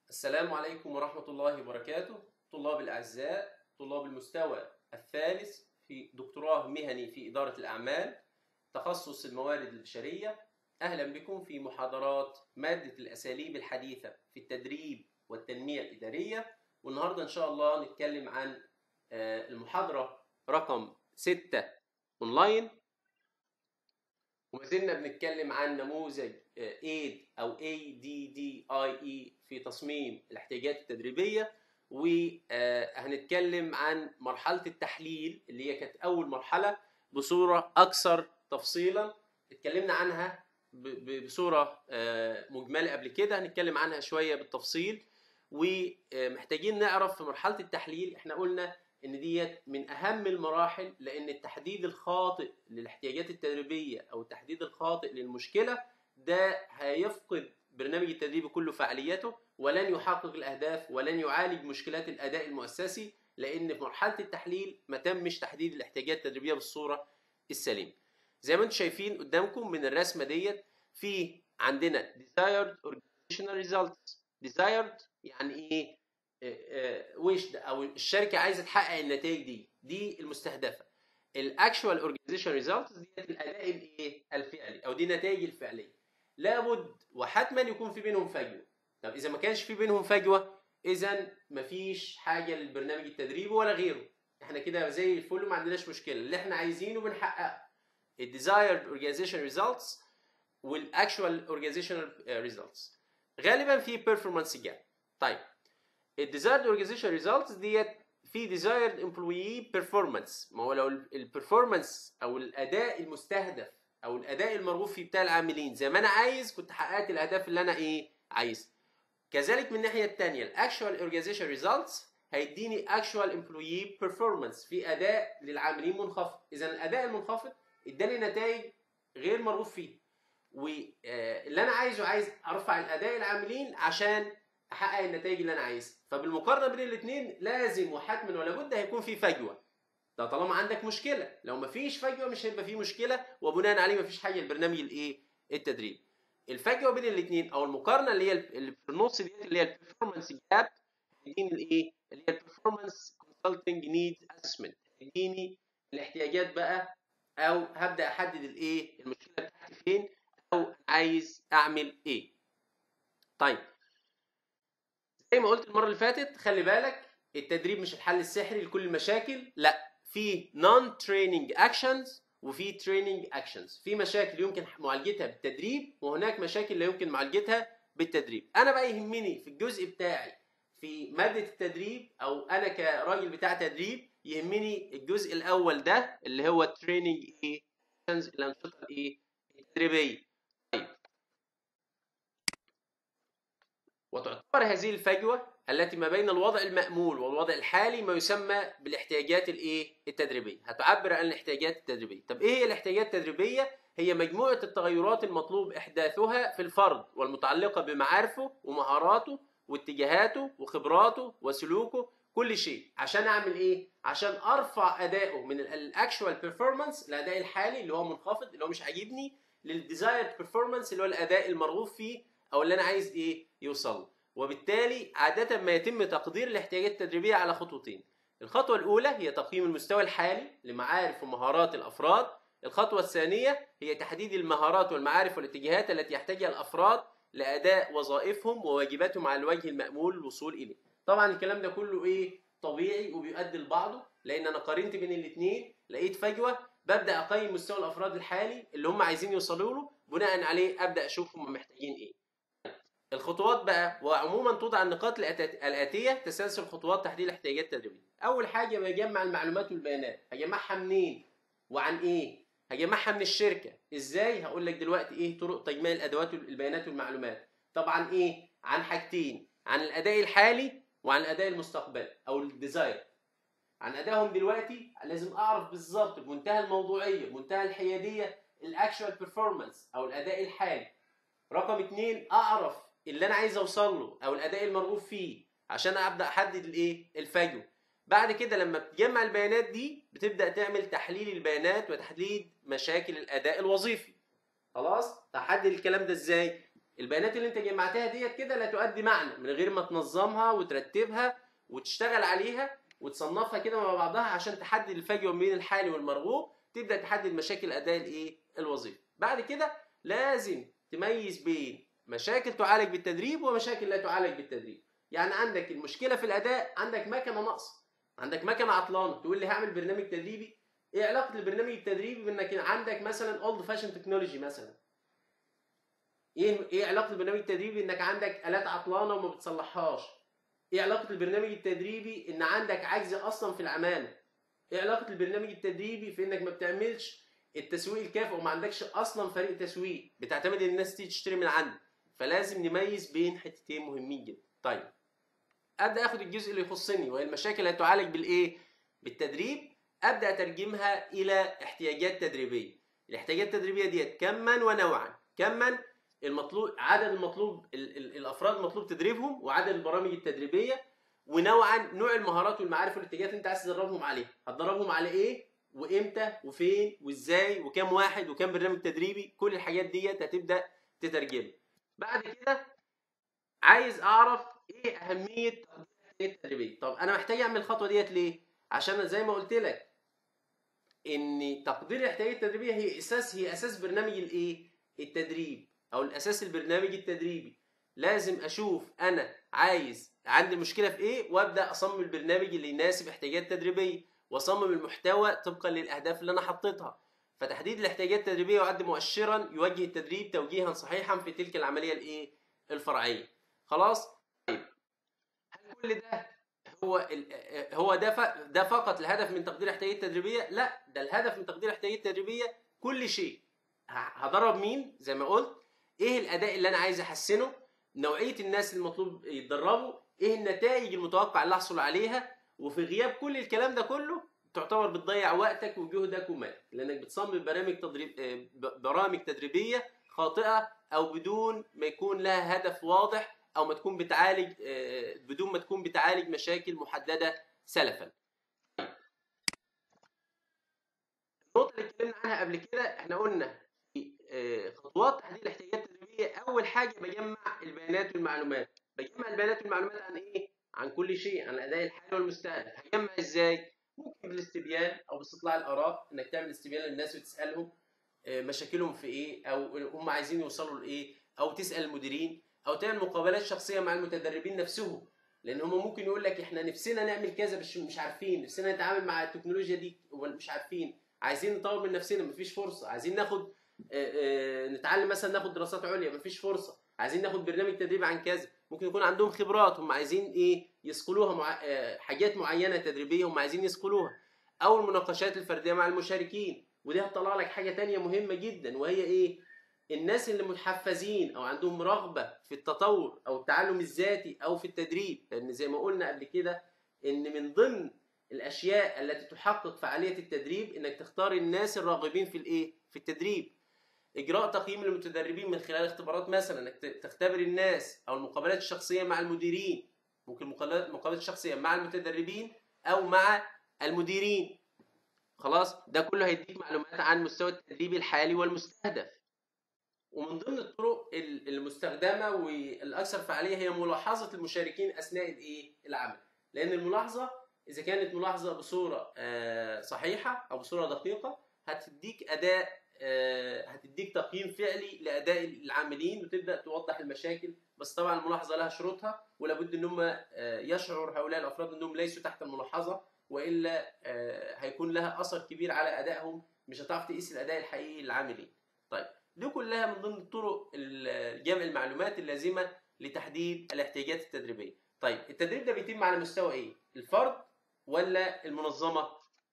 السلام عليكم ورحمة الله وبركاته طلاب الأعزاء طلاب المستوى الثالث في دكتوراه مهني في إدارة الأعمال تخصص الموارد البشرية أهلا بكم في محاضرات مادة الأساليب الحديثة في التدريب والتنمية الإدارية والنهاردة إن شاء الله نتكلم عن آه، المحاضرة رقم 6 أونلاين وما زلنا بنتكلم عن نموذج ايد او اي دي دي اي اي في تصميم الاحتياجات التدريبيه وهنتكلم عن مرحله التحليل اللي هي كانت اول مرحله بصوره اكثر تفصيلا اتكلمنا عنها ب- ب- بصوره آه، مجمله قبل كده هنتكلم عنها شويه بالتفصيل ومحتاجين نعرف في مرحله التحليل احنا قلنا ان ديت من اهم المراحل لان التحديد الخاطئ للاحتياجات التدريبيه او التحديد الخاطئ للمشكله ده هيفقد برنامج التدريب كله فعاليته ولن يحقق الاهداف ولن يعالج مشكلات الاداء المؤسسي لان في مرحله التحليل ما تمش تحديد الاحتياجات التدريبيه بالصوره السليمه زي ما انتم شايفين قدامكم من الرسمه ديت في عندنا desired organizational results desired يعني ايه وش ده او الشركه عايزه تحقق النتائج دي دي المستهدفه الاكشوال اورجانيزيشن ريزلتس ديت الاداء الايه الفعلي او دي النتائج الفعليه لابد وحتما يكون في بينهم فجوه طب اذا ما كانش في بينهم فجوه اذا مفيش حاجه للبرنامج التدريبي ولا غيره احنا كده زي الفل وما عندناش مشكله اللي احنا عايزينه بنحققه الديزايرد اورجانيزيشن ريزلتس والاكشوال اورجانيزيشنال ريزلتس غالبا في بيرفورمانس جاب طيب الديزايرد اورجانيزيشن ريزلتس ديت في ديزايرد امبلوي بيرفورمانس ما هو لو البرفورمانس او الاداء المستهدف او الاداء المرغوب فيه بتاع العاملين زي ما انا عايز كنت حققت الاهداف اللي انا ايه عايز كذلك من الناحيه الثانيه الاكشوال اورجانيزيشن ريزلتس هيديني اكشوال امبلوي بيرفورمانس في اداء للعاملين منخفض اذا الاداء المنخفض اداني نتائج غير مرغوب فيه واللي انا عايزه عايز ارفع الاداء العاملين عشان احقق النتائج اللي انا عايزها فبالمقارنه بين الاثنين لازم وحتما ولا بد هيكون في فجوه ده طالما عندك مشكله لو ما فيش فجوه مش هيبقى في مشكله وبناء عليه ما فيش حاجه للبرنامج الايه التدريب الفجوه بين الاثنين او المقارنه اللي هي اللي في النص ديت اللي هي البرفورمانس جاب تديني الايه اللي هي البرفورمانس كونسلتنج نيد اسسمنت تديني الاحتياجات بقى او هبدا احدد الايه المشكله بتاعتي فين او عايز اعمل ايه طيب زي ما قلت المره اللي فاتت خلي بالك التدريب مش الحل السحري لكل المشاكل لا في نون تريننج اكشنز وفي تريننج اكشنز في مشاكل يمكن معالجتها بالتدريب وهناك مشاكل لا يمكن معالجتها بالتدريب انا بقى يهمني في الجزء بتاعي في ماده التدريب او انا كراجل بتاع تدريب يهمني الجزء الاول ده اللي هو تريننج ايه الانشطه الايه التدريبيه طيب وتعتبر هذه الفجوه التي ما بين الوضع المأمول والوضع الحالي ما يسمى بالاحتياجات الايه التدريبيه هتعبر عن الاحتياجات التدريبيه طب ايه هي الاحتياجات التدريبيه هي مجموعه التغيرات المطلوب احداثها في الفرد والمتعلقه بمعارفه ومهاراته واتجاهاته وخبراته وسلوكه كل شيء عشان اعمل ايه عشان ارفع اداؤه من الاكشوال بيرفورمانس الاداء الحالي اللي هو منخفض اللي هو مش عاجبني للديزايرد بيرفورمانس اللي هو الاداء المرغوب فيه او اللي انا عايز ايه يوصل له وبالتالي عادة ما يتم تقدير الاحتياجات التدريبية على خطوتين الخطوة الأولى هي تقييم المستوى الحالي لمعارف ومهارات الأفراد الخطوة الثانية هي تحديد المهارات والمعارف والاتجاهات التي يحتاجها الأفراد لأداء وظائفهم وواجباتهم على الوجه المأمول للوصول إليه طبعا الكلام ده كله إيه طبيعي وبيؤدي لبعضه لأن أنا قارنت بين الاثنين لقيت فجوة ببدأ أقيم مستوى الأفراد الحالي اللي هم عايزين يوصلوا له بناء عليه أبدأ أشوف هم محتاجين إيه الخطوات بقى وعموما توضع النقاط الأت- الآتية تسلسل خطوات تحديد الاحتياجات التدريبية. أول حاجة بجمع المعلومات والبيانات، هجمعها منين؟ وعن إيه؟ هجمعها من الشركة، إزاي؟ هقول لك دلوقتي إيه طرق تجميع الأدوات والبيانات والمعلومات. طبعا إيه؟ عن حاجتين، عن الأداء الحالي وعن الأداء المستقبلي أو الديزاين. عن أدائهم دلوقتي لازم أعرف بالظبط بمنتهى الموضوعية، بمنتهى الحيادية الأكشوال بيرفورمانس أو الأداء الحالي. رقم اتنين أعرف اللي انا عايز اوصل له او الاداء المرغوب فيه عشان ابدا احدد الايه الفجوه بعد كده لما بتجمع البيانات دي بتبدا تعمل تحليل البيانات وتحديد مشاكل الاداء الوظيفي خلاص تحدد الكلام ده ازاي البيانات اللي انت جمعتها ديت كده لا تؤدي معنى من غير ما تنظمها وترتبها وتشتغل عليها وتصنفها كده مع بعضها عشان تحدد الفجوه بين الحالي والمرغوب تبدا تحدد مشاكل اداء الايه الوظيفي بعد كده لازم تميز بين مشاكل تعالج بالتدريب ومشاكل لا تعالج بالتدريب يعني عندك المشكله في الاداء عندك مكنه ناقصه عندك مكنه عطلانه تقول لي هعمل برنامج تدريبي ايه علاقه البرنامج التدريبي بانك عندك مثلا اولد فاشن تكنولوجي مثلا ايه ايه علاقه البرنامج التدريبي انك عندك الات عطلانه وما بتصلحهاش ايه علاقه البرنامج التدريبي ان عندك عجز اصلا في العماله ايه علاقه البرنامج التدريبي في انك ما بتعملش التسويق الكافئ وما عندكش اصلا فريق تسويق بتعتمد ان الناس تيجي تشتري من عندك فلازم نميز بين حتتين مهمين جدا طيب ابدا اخد الجزء اللي يخصني وهي المشاكل اللي هتعالج بالايه بالتدريب ابدا اترجمها الى احتياجات تدريبيه الاحتياجات التدريبيه ديت كما ونوعا كما المطلوب عدد المطلوب ال ال الافراد المطلوب تدريبهم وعدد البرامج التدريبيه ونوعا نوع المهارات والمعارف والاتجاهات اللي انت عايز تدربهم عليها هتدربهم على ايه وامتى وفين وازاي وكم واحد وكم برنامج تدريبي كل الحاجات ديت هتبدا تترجمها بعد كده عايز اعرف ايه اهميه تقدير الاحتياجات التدريبيه طب انا محتاج اعمل الخطوه ديت ليه عشان زي ما قلت لك ان تقدير الاحتياجات التدريبيه هي اساس هي اساس برنامج الايه التدريب او الاساس البرنامج التدريبي لازم اشوف انا عايز عندي مشكله في ايه وابدا اصمم البرنامج اللي يناسب احتياجات التدريبيه واصمم المحتوى طبقا للاهداف اللي انا حطيتها فتحديد الاحتياجات التدريبيه يعد مؤشرا يوجه التدريب توجيها صحيحا في تلك العمليه الايه الفرعيه خلاص طيب هل كل ده هو هو ده ده فقط الهدف من تقدير الاحتياجات التدريبيه لا ده الهدف من تقدير الاحتياجات التدريبيه كل شيء هدرب مين زي ما قلت ايه الاداء اللي انا عايز احسنه نوعيه الناس المطلوب يتدربوا ايه النتائج المتوقع اللي احصل عليها وفي غياب كل الكلام ده كله تعتبر بتضيع وقتك وجهدك ومالك لانك بتصمم برامج تدريب برامج تدريبيه خاطئه او بدون ما يكون لها هدف واضح او ما تكون بتعالج بدون ما تكون بتعالج مشاكل محدده سلفا النقطه اللي اتكلمنا عنها قبل كده احنا قلنا خطوات تحديد الاحتياجات التدريبيه اول حاجه بجمع البيانات والمعلومات بجمع البيانات والمعلومات عن ايه عن كل شيء عن الاداء الحالي والمستهدف هجمع ازاي ممكن بالاستبيان او باستطلاع الاراء انك تعمل استبيان للناس وتسالهم مشاكلهم في ايه او هم عايزين يوصلوا لايه او تسال المديرين او تعمل مقابلات شخصيه مع المتدربين نفسهم لان هم ممكن يقول لك احنا نفسنا نعمل كذا بس مش عارفين نفسنا نتعامل مع التكنولوجيا دي مش عارفين عايزين نطور من نفسنا مفيش فرصه عايزين ناخد نتعلم مثلا ناخد دراسات عليا مفيش فرصه عايزين ناخد برنامج تدريب عن كذا ممكن يكون عندهم خبرات هم عايزين ايه يسقلوها مع... حاجات معينه تدريبيه هم عايزين يسقلوها او المناقشات الفرديه مع المشاركين ودي هتطلع لك حاجه تانية مهمه جدا وهي ايه الناس اللي محفزين او عندهم رغبه في التطور او التعلم الذاتي او في التدريب لان زي ما قلنا قبل كده ان من ضمن الاشياء التي تحقق فعاليه التدريب انك تختار الناس الراغبين في الايه في التدريب اجراء تقييم للمتدربين من خلال اختبارات مثلا انك تختبر الناس او المقابلات الشخصيه مع المديرين ممكن مقابلات شخصيه مع المتدربين او مع المديرين خلاص ده كله هيديك معلومات عن مستوى التدريب الحالي والمستهدف ومن ضمن الطرق المستخدمه والاكثر فعاليه هي ملاحظه المشاركين اثناء الايه العمل لان الملاحظه اذا كانت ملاحظه بصوره صحيحه او بصوره دقيقه هتديك اداء هتديك تقييم فعلي لاداء العاملين وتبدا توضح المشاكل بس طبعا الملاحظه لها شروطها ولابد ان هم يشعر هؤلاء الافراد انهم ليسوا تحت الملاحظه والا هيكون لها اثر كبير على ادائهم مش هتعرف تقيس الاداء الحقيقي للعاملين طيب دي كلها من ضمن طرق جمع المعلومات اللازمه لتحديد الاحتياجات التدريبيه طيب التدريب ده بيتم على مستوى ايه الفرد ولا المنظمه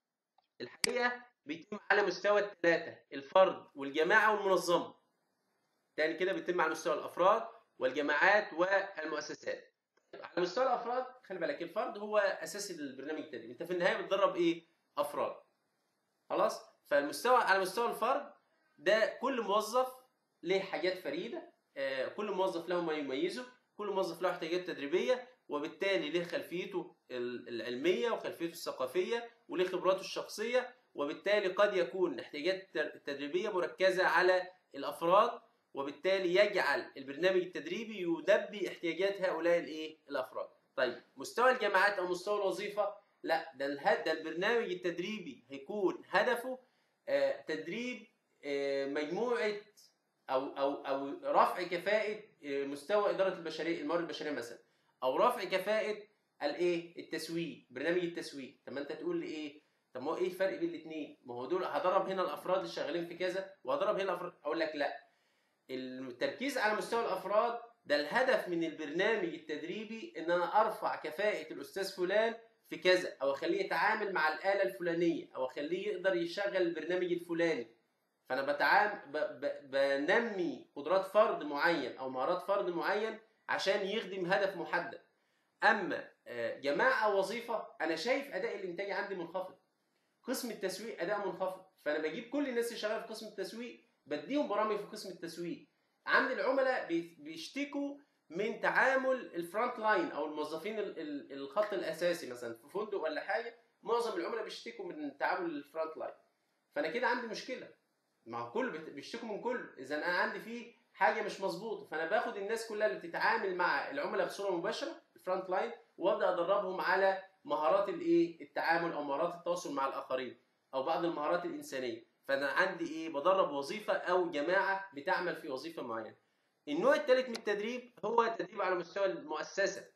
الحقيقه بيتم على مستوى الثلاثه الفرد والجماعه والمنظمه تاني كده بيتم على مستوى الافراد والجماعات والمؤسسات على مستوى الافراد خلي بالك الفرد هو اساس البرنامج التدريبي انت في النهايه بتدرب ايه افراد خلاص فالمستوى على مستوى الفرد ده كل موظف له حاجات فريده آه كل موظف له ما يميزه كل موظف له احتياجات تدريبيه وبالتالي له خلفيته العلميه وخلفيته الثقافيه وله خبراته الشخصيه وبالتالي قد يكون الاحتياجات التدريبيه مركزه على الافراد وبالتالي يجعل البرنامج التدريبي يلبي احتياجات هؤلاء الايه الافراد طيب مستوى الجامعات او مستوى الوظيفه لا ده الهد ده البرنامج التدريبي هيكون هدفه آه، تدريب آه، مجموعه او او او رفع كفاءه آه، مستوى اداره البشريه الموارد البشريه مثلا او رفع كفاءه الايه التسويق برنامج التسويق طب ما انت تقول لي ايه طب ما هو ايه الفرق بين الاثنين ما هو دول هضرب هنا الافراد اللي شغالين في كذا وهضرب هنا الافراد اقول لك لا التركيز على مستوى الافراد ده الهدف من البرنامج التدريبي ان انا ارفع كفاءه الاستاذ فلان في كذا او اخليه يتعامل مع الاله الفلانيه او اخليه يقدر يشغل البرنامج الفلاني فانا بتعامل ب... ب... بنمي قدرات فرد معين او مهارات فرد معين عشان يخدم هدف محدد اما آه، جماعه او وظيفه انا شايف اداء الانتاجي عندي منخفض قسم التسويق اداء منخفض فانا بجيب كل الناس اللي شغاله في قسم التسويق بديهم برامج في قسم التسويق عند العملاء بي- بيشتكوا من تعامل الفرونت لاين او الموظفين ال- ال- الخط الاساسي مثلا في فندق ولا حاجه معظم العملاء بيشتكوا من تعامل الفرونت لاين فانا كده عندي مشكله مع كل بت- بيشتكوا من كل اذا انا عندي فيه حاجه مش مظبوطه فانا باخد الناس كلها اللي بتتعامل مع العملاء بصوره مباشره الفرونت لاين وابدا ادربهم على مهارات الايه التعامل او مهارات التواصل مع الاخرين او بعض المهارات الانسانيه فانا عندي ايه بدرب وظيفه او جماعه بتعمل في وظيفه معينه النوع الثالث من التدريب هو التدريب على مستوى المؤسسه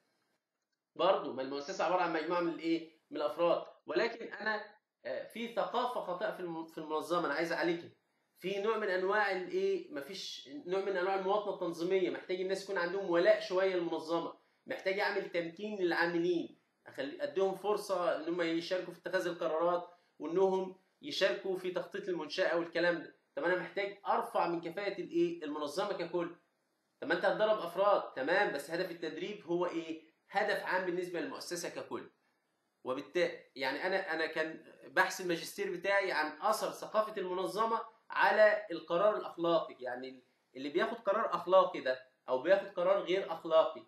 برضه ما المؤسسه عباره عن مجموعه من الايه من الافراد ولكن انا آه، في ثقافه خاطئه في الم- في المنظمه انا عايز اعالجها في نوع من انواع الايه مفيش نوع من انواع المواطنه التنظيميه محتاج الناس يكون عندهم ولاء شويه للمنظمه محتاج اعمل تمكين للعاملين اخلي اديهم فرصه ان هم يشاركوا في اتخاذ القرارات وانهم يشاركوا في تخطيط المنشاه والكلام ده طب انا محتاج ارفع من كفاءه الايه المنظمه ككل طب ما انت هتدرب افراد تمام بس هدف التدريب هو ايه هدف عام بالنسبه للمؤسسه ككل وبالتالي يعني انا انا كان بحث الماجستير بتاعي عن اثر ثقافه المنظمه على القرار الاخلاقي يعني اللي بياخد قرار اخلاقي ده او بياخد قرار غير اخلاقي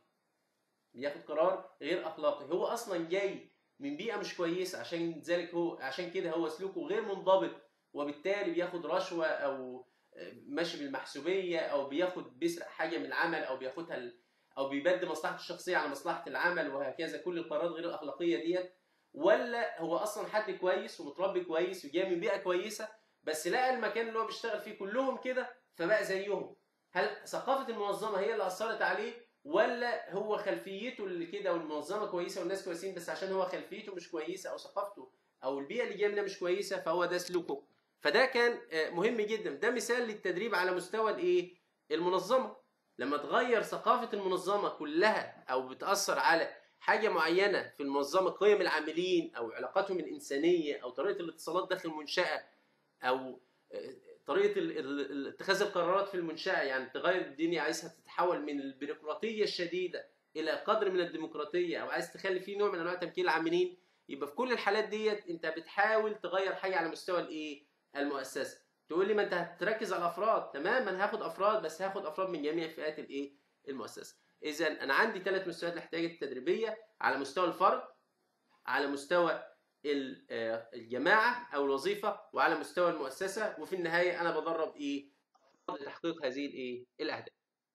بياخد قرار غير اخلاقي هو اصلا جاي من بيئه مش كويسه عشان ذلك هو عشان كده هو سلوكه غير منضبط وبالتالي بياخد رشوه او ماشي بالمحسوبيه او بياخد بيسرق حاجه من العمل او بياخدها ال- او بيبدي مصلحته الشخصيه على مصلحه العمل وهكذا كل القرارات غير الاخلاقيه ديت ولا هو اصلا حد كويس ومتربي كويس وجاي من بيئه كويسه بس لقى المكان اللي هو بيشتغل فيه كلهم كده فبقى زيهم هل ثقافه المنظمه هي اللي اثرت عليه ولا هو خلفيته اللي كده والمنظمه كويسه والناس كويسين بس عشان هو خلفيته مش كويسه او ثقافته او البيئه اللي جايه منها مش كويسه فهو ده سلوكه فده كان آه، مهم جدا ده مثال للتدريب على مستوى الايه المنظمه لما تغير ثقافه المنظمه كلها او بتاثر على حاجه معينه في المنظمه قيم العاملين او علاقاتهم الانسانيه او طريقه الاتصالات داخل المنشاه او آه، طريقه ال- ال- ال- اتخاذ القرارات في المنشاه يعني تغير الدنيا عايزها تتحول من البيروقراطيه الشديده الى قدر من الديمقراطيه او عايز تخلي فيه نوع من انواع تمكين العاملين يبقى في كل الحالات ديت انت بتحاول تغير حاجه على مستوى الايه المؤسسه تقول لي ما انت هتركز على الافراد تمام انا هاخد افراد بس هاخد افراد من جميع فئات الايه المؤسسه اذا انا عندي ثلاث مستويات الاحتياجات التدريبيه على مستوى الفرد على مستوى ال- آه، الجماعه او الوظيفه وعلى مستوى المؤسسه وفي النهايه انا بدرب ايه أفراد لتحقيق هذه الايه الاهداف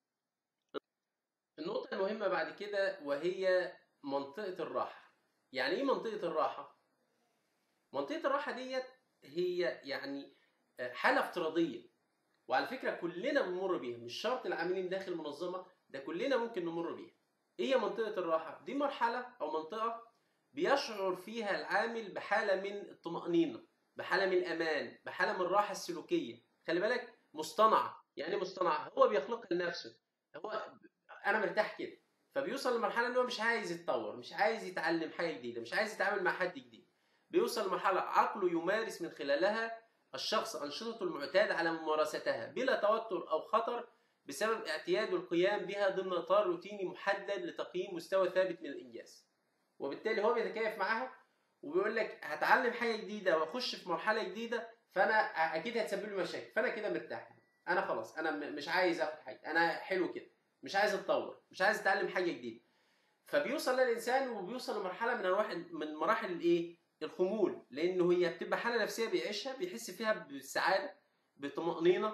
النقطه المهمه بعد كده وهي منطقه الراحه يعني ايه منطقه الراحه منطقه الراحه ديت هي يعني آه، حاله افتراضيه وعلى فكره كلنا بنمر بيها مش شرط العاملين داخل المنظمه ده كلنا ممكن نمر بيها ايه هي منطقه الراحه دي مرحله او منطقه بيشعر فيها العامل بحاله من الطمانينه بحاله من الامان بحاله من الراحه السلوكيه خلي بالك مصطنعه يعني إيه مصطنعه هو بيخلقها لنفسه هو انا مرتاح كده فبيوصل لمرحله ان هو مش عايز يتطور مش عايز يتعلم حاجه جديده مش عايز يتعامل مع حد جديد بيوصل لمرحله عقله يمارس من خلالها الشخص انشطته المعتاده على ممارستها بلا توتر او خطر بسبب اعتياده القيام بها ضمن اطار روتيني محدد لتقييم مستوى ثابت من الانجاز وبالتالي هو بيتكيف معاها وبيقول لك هتعلم حاجه جديده واخش في مرحله جديده فانا اكيد هتسبب لي مشاكل فانا كده مرتاح انا خلاص انا م- مش عايز اخد حاجه انا حلو كده مش عايز اتطور مش عايز اتعلم حاجه جديده فبيوصل للانسان وبيوصل لمرحله من انواع من مراحل الايه الخمول لانه هي بتبقى حاله نفسيه بيعيشها بيحس فيها بالسعاده بطمانينه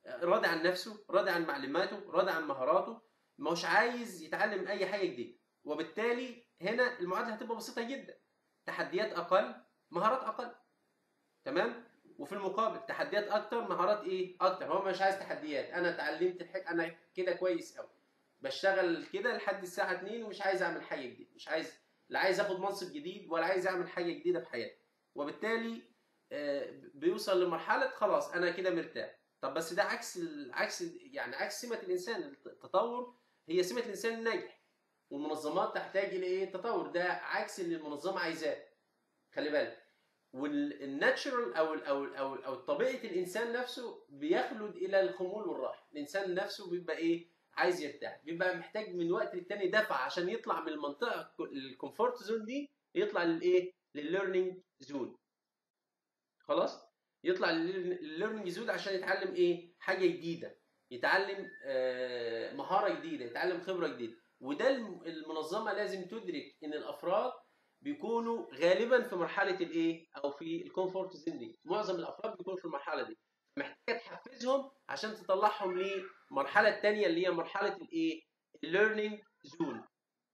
راضي عن نفسه راضي عن معلوماته راضي عن مهاراته مش عايز يتعلم اي حاجه جديده وبالتالي هنا المعادله هتبقى بسيطه جدا تحديات اقل مهارات اقل تمام وفي المقابل تحديات اكتر مهارات ايه اكتر هو مش عايز تحديات انا اتعلمت الحاجة انا كده كويس قوي بشتغل كده لحد الساعه 2 ومش عايز اعمل حاجه جديده مش عايز لا عايز اخد منصب جديد ولا عايز اعمل حاجه جديده في حياتي وبالتالي آه، بيوصل لمرحله خلاص انا كده مرتاح طب بس ده عكس ال- عكس يعني عكس سمه الانسان التطور هي سمه الانسان الناجح والمنظمات تحتاج الى ايه التطور ده عكس اللي المنظمه عايزاه خلي بالك والناتشرال او ال او ال او ال او طبيعه الانسان نفسه بيخلد الى الخمول والراحه الانسان نفسه بيبقى ايه عايز يرتاح بيبقى محتاج من وقت للتاني دفع عشان يطلع من المنطقه الكومفورت زون دي يطلع للايه للليرنينج زون خلاص يطلع للليرنينج زون عشان يتعلم ايه حاجه جديده يتعلم آه، مهاره جديده يتعلم خبره جديده وده الم- المنظمه لازم تدرك ان الافراد بيكونوا غالبا في مرحله الايه او في الكومفورت زون دي معظم الافراد بيكونوا في المرحله دي محتاجه تحفزهم عشان تطلعهم للمرحله الثانيه اللي هي مرحله الايه الليرنينج زون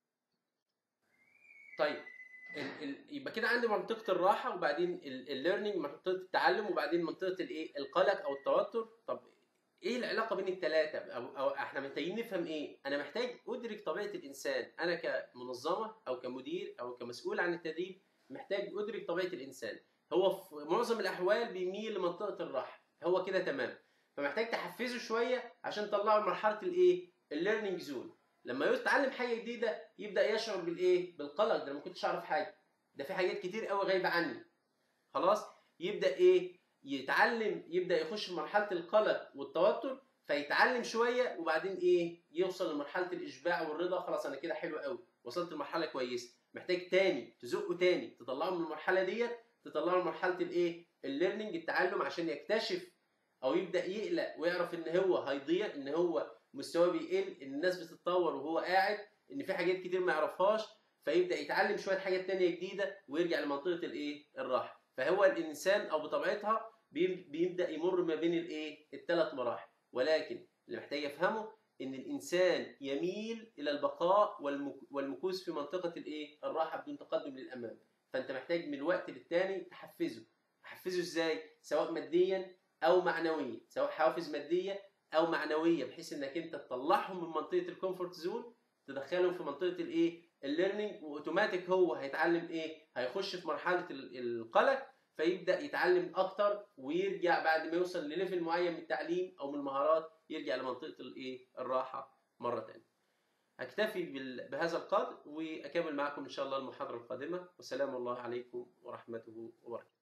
طيب ال ال يبقى كده عندي منطقه الراحه وبعدين الليرنينج منطقه التعلم وبعدين منطقه الايه القلق او التوتر طب ايه العلاقه بين الثلاثه او, أو احنا محتاجين نفهم ايه انا محتاج ادرك طبيعه الانسان انا كمنظمه او كمدير او كمسؤول عن التدريب محتاج ادرك طبيعه الانسان هو في معظم الاحوال بيميل لمنطقه الراحه هو كده تمام فمحتاج تحفزه شويه عشان تطلعه لمرحله الايه الليرنينج زون لما يتعلم حاجه جديده يبدا يشعر بالايه بالقلق ده أنا ما كنتش اعرف حاجه ده في حاجات كتير قوي غايبه عني خلاص يبدا ايه يتعلم يبدا يخش في مرحله القلق والتوتر فيتعلم شويه وبعدين ايه يوصل لمرحله الاشباع والرضا خلاص انا كده حلو قوي وصلت لمرحله كويسه محتاج تاني تزقه تاني تطلعه من المرحله ديت تطلعه لمرحله الايه الليرنينج التعلم عشان يكتشف او يبدا يقلق ويعرف ان هو هيضيع ان هو مستواه بيقل ان الناس بتتطور وهو قاعد ان في حاجات كتير ما يعرفهاش فيبدا يتعلم شويه حاجات تانية جديده ويرجع لمنطقه الايه الراحه فهو الانسان او بطبيعتها بيب- بيبدا يمر ما بين الايه الثلاث مراحل ولكن اللي محتاج يفهمه ان الانسان يميل الى البقاء والمك- والمكوث في منطقه الايه الراحه بدون تقدم للامام فانت محتاج من الوقت للتاني تحفزه تحفزه ازاي سواء ماديا او معنويا سواء حوافز ماديه او معنويه بحيث انك انت تطلعهم من منطقه الكومفورت زون تدخلهم في منطقه الايه الليرنينج واوتوماتيك هو هيتعلم ايه هيخش في مرحله ال- القلق فيبدا يتعلم اكتر ويرجع بعد ما يوصل لليفل معين من التعليم او من المهارات يرجع لمنطقه الايه الراحه مره ثانيه اكتفي بال- بهذا القدر واكمل معكم ان شاء الله المحاضره القادمه والسلام الله عليكم ورحمته وبركاته